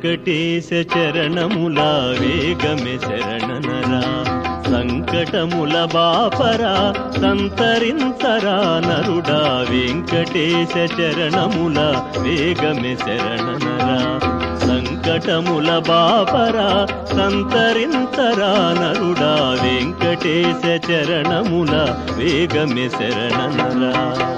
వెంకటేశ చరణముల వేగమే శరణనరా సంకటముల బాపరా సంతరించరా నరుడా వెంకటేశ చరణముల వేగమే శరణనరా సంకటముల బాపరా సంతరించరా నరుడా వెంకటేశ చరణముల వేగమే శరణనరా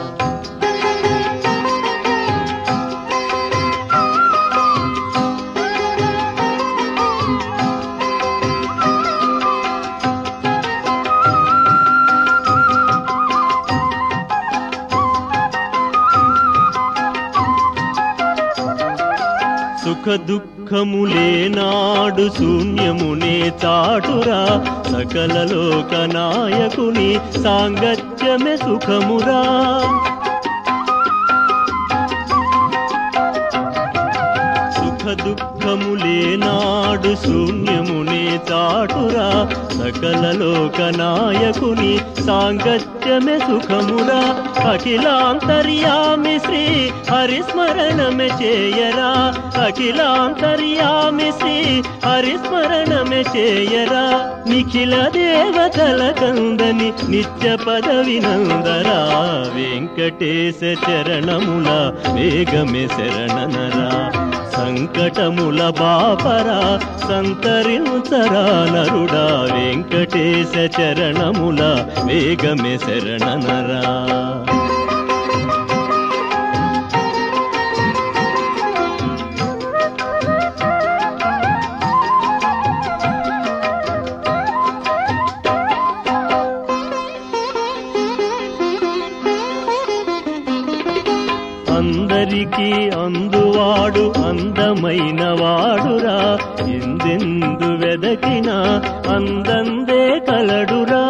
సుఖ దుఃఖములే నాడు శూన్యమునే చాటురా సకల లోక నాయకుని సాంగత్యమే సుఖమురా సుఖ దుఃఖములే నాడు శూన్యమునే చాటురా సకల లోక నాయకుని సాంగత్యమే సుఖమురా అఖిలాంతర్యామి శ్రీ హరిస్మరణమే చేయరా అఖిలాంతర్యామి శ్రీ హరిస్మరణమే చేయరా నిఖిల దేవతల కందని నిత్య పదవి నందరా వెంకటేశ చరణముల వేగమే శరణనరా సంకటముల బాపరా సంతరించరా నరుడా వెంకటేశ చరణముల వేగమే శరణనరా అందరికీ అందువాడు అందమైన వాడురా ఎందెందు వెదకినా అందందే కలడురా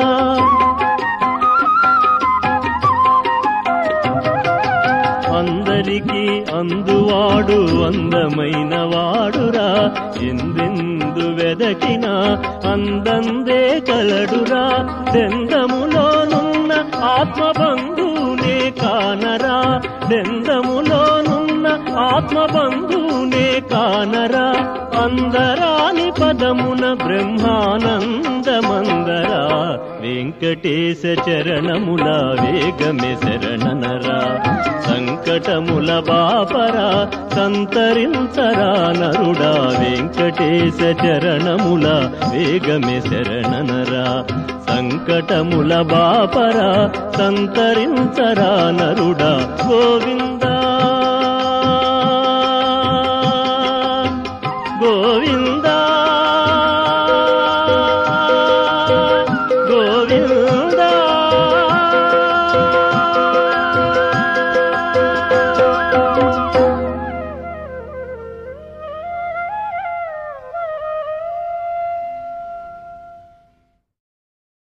అందరికీ అందువాడు అందమైన వాడురా ఎందెందు వెదకినా అందందే కలడురా దెందములోనున్న ఆత్మబంధువునే కానరా దెందములోనున్న ఆత్మబంధువునే కానరా అందరాని పదమున బ్రహ్మానందమందరా వెంకటేశ చరణముల వేగమే శరణనరా సంకటముల బాపరా సంతరించరా నరుడా వెంకటేశ చరణముల వేగమే శరణనరా సంకటముల బాపరా సంతరించరా నరుడా గోవిందా గోవింద